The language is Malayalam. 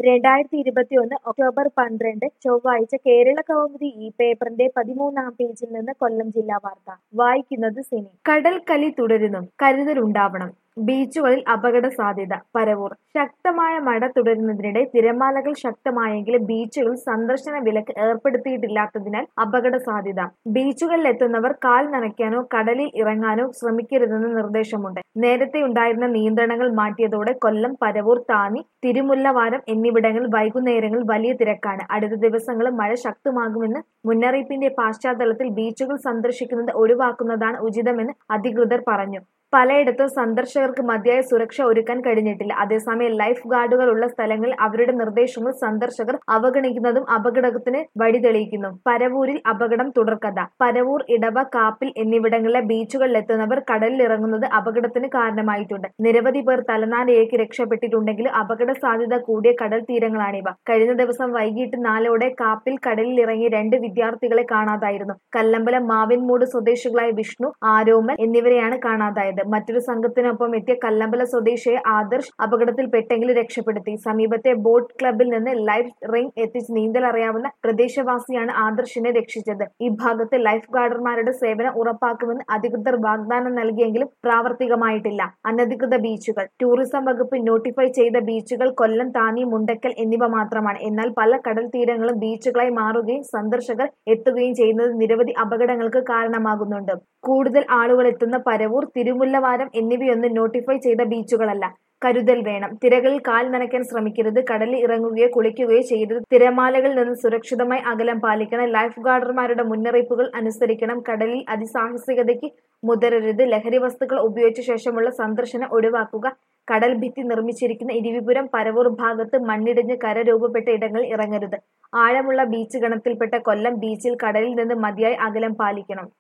രണ്ടായിരത്തി ഇരുപത്തിയൊന്ന് ഒക്ടോബർ പന്ത്രണ്ട് ചൊവ്വാഴ്ച കേരള കൗമുദി ഈ പേപ്പറിന്റെ പതിമൂന്നാം പേജിൽ നിന്ന് കൊല്ലം ജില്ലാ വാർത്ത വായിക്കുന്നത് സിനി കടൽ കലി തുടരുന്നു കരുതലുണ്ടാവണം ബീച്ചുകളിൽ അപകട സാധ്യത പരവൂർ ശക്തമായ മഴ തുടരുന്നതിനിടെ തിരമാലകൾ ശക്തമായെങ്കിലും ബീച്ചുകളിൽ സന്ദർശന വിലക്ക് ഏർപ്പെടുത്തിയിട്ടില്ലാത്തതിനാൽ അപകട സാധ്യത ബീച്ചുകളിലെത്തുന്നവർ കാൽ നനയ്ക്കാനോ കടലിൽ ഇറങ്ങാനോ ശ്രമിക്കരുതെന്ന് നിർദ്ദേശമുണ്ട് നേരത്തെ ഉണ്ടായിരുന്ന നിയന്ത്രണങ്ങൾ മാറ്റിയതോടെ കൊല്ലം പരവൂർ താന്നി തിരുമുല്ലവാരം എന്നിവിടങ്ങളിൽ വൈകുന്നേരങ്ങളിൽ വലിയ തിരക്കാണ് അടുത്ത ദിവസങ്ങളിൽ മഴ ശക്തമാകുമെന്ന് മുന്നറിയിപ്പിന്റെ പശ്ചാത്തലത്തിൽ ബീച്ചുകൾ സന്ദർശിക്കുന്നത് ഒഴിവാക്കുന്നതാണ് ഉചിതമെന്ന് അധികൃതർ പറഞ്ഞു പലയിടത്തും സന്ദർശകർക്ക് മതിയായ സുരക്ഷ ഒരുക്കാൻ കഴിഞ്ഞിട്ടില്ല അതേസമയം ലൈഫ് ഗാർഡുകൾ ഉള്ള സ്ഥലങ്ങളിൽ അവരുടെ നിർദ്ദേശങ്ങൾ സന്ദർശകർ അവഗണിക്കുന്നതും അപകടത്തിന് വഴിതെളിയിക്കുന്നു പരവൂരിൽ അപകടം തുടർക്കഥ പരവൂർ ഇടവ കാപ്പിൽ എന്നിവിടങ്ങളിലെ ബീച്ചുകളിലെത്തുന്നവർ കടലിൽ ഇറങ്ങുന്നത് അപകടത്തിന് കാരണമായിട്ടുണ്ട് നിരവധി പേർ തലനാരിഴയ്ക്ക് രക്ഷപ്പെട്ടിട്ടുണ്ടെങ്കിലും അപകട സാധ്യത കൂടിയ കടൽ തീരങ്ങളാണിവ കഴിഞ്ഞ ദിവസം വൈകിട്ട് നാലോടെ കാപ്പിൽ കടലിൽ ഇറങ്ങിയ രണ്ട് വിദ്യാർത്ഥികളെ കാണാതായിരുന്നു കല്ലമ്പലം മാവിൻമൂട് സ്വദേശികളായ വിഷ്ണു ആരോമൽ എന്നിവരെയാണ് കാണാതായത് മറ്റൊരു സംഘത്തിനൊപ്പം എത്തിയ കല്ലമ്പല സ്വദേശിയെ ആദർശ് അപകടത്തിൽപ്പെട്ടെങ്കിലും രക്ഷപ്പെടുത്തി സമീപത്തെ ബോട്ട് ക്ലബിൽ നിന്ന് ലൈഫ് റിംഗ് എത്തിച്ച് നീന്തൽ അറിയാവുന്ന പ്രദേശവാസിയാണ് ആദർശിനെ രക്ഷിച്ചത് ഈ ഭാഗത്ത് ലൈഫ് ഗാർഡർമാരുടെ സേവനം ഉറപ്പാക്കുമെന്ന് അധികൃതർ വാഗ്ദാനം നൽകിയെങ്കിലും പ്രാവർത്തികമായിട്ടില്ല അനധികൃത ബീച്ചുകൾ ടൂറിസം വകുപ്പ് നോട്ടിഫൈ ചെയ്ത ബീച്ചുകൾ കൊല്ലം താന്നി മുണ്ടക്കൽ എന്നിവ മാത്രമാണ് എന്നാൽ പല കടൽ തീരങ്ങളും ബീച്ചുകളായി മാറുകയും സന്ദർശകർ എത്തുകയും ചെയ്യുന്നത് നിരവധി അപകടങ്ങൾക്ക് കാരണമാകുന്നുണ്ട് കൂടുതൽ ആളുകൾ എത്തുന്ന പരവൂർ തിരുമുല്ലവാരം എന്നിവയൊന്നും നോട്ടിഫൈ ചെയ്ത ബീച്ചുകളല്ല കരുതൽ വേണം തിരകളിൽ കാൽ നനയ്ക്കാൻ ശ്രമിക്കരുത് കടലിൽ ഇറങ്ങുകയോ കുളിക്കുകയോ ചെയ്യരുത് തിരമാലകളിൽ നിന്ന് സുരക്ഷിതമായി അകലം പാലിക്കണം ലൈഫ് ഗാർഡർമാരുടെ മുന്നറിയിപ്പുകൾ അനുസരിക്കണം കടലിൽ അതിസാഹസികതയ്ക്ക് മുതിരരുത് ലഹരി വസ്തുക്കൾ ഉപയോഗിച്ച ശേഷമുള്ള സന്ദർശനം ഒഴിവാക്കുക കടൽ ഭിത്തി നിർമ്മിച്ചിരിക്കുന്ന ഇരിവിപുരം പരവൂർ ഭാഗത്ത് മണ്ണിടിഞ്ഞ് കര രൂപപ്പെട്ട ഇടങ്ങളിൽ ഇറങ്ങരുത് ആഴമുള്ള ബീച്ച് ഗണത്തിൽപ്പെട്ട കൊല്ലം ബീച്ചിൽ കടലിൽ നിന്ന് മതിയായ അകലം പാലിക്കണം